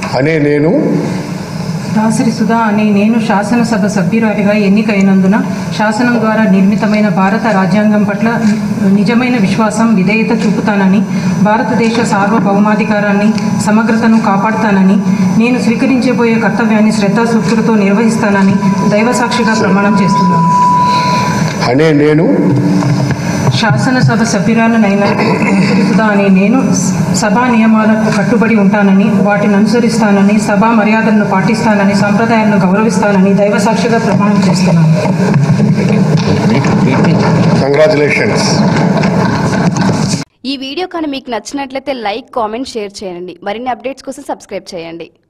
అనే నేను దాసరి సుధా అనే నేను శాసనసభ సభ్యురాలిగా ఎన్నికైనందున శాసనం ద్వారా నిర్మితమైన భారత రాజ్యాంగం పట్ల నిజమైన విశ్వాసం విధేయత చూపుతానని భారతదేశ సార్వభౌమాధికారాన్ని సమగ్రతను కాపాడుతానని నేను స్వీకరించబోయే కర్తవ్యాన్ని శ్రద్ధాసూక్తులతో నిర్వహిస్తానని దైవసాక్షిగా ప్రమాణం చేస్తున్నాను అనే నేను శాసనసభ సభ్యురాలనైన దాసరి సుధా అనే నేను సభా నియమాలకు కట్టుబడి ఉంటానని వాటిని అనుసరిస్తానని సభా మర్యాదలను పాటిస్తానని సంప్రదాయాలను గౌరవిస్తానని దైవసాక్షిగా ప్రమాణం చేస్తున్నాను కంగ్రాచులేషన్స్ ఈ వీడియో కానీ మీకు నచ్చినట్లయితే లైక్ కామెంట్ షేర్ చేయండి మరిన్ని అప్డేట్స్ కోసం సబ్స్క్రైబ్ చేయండి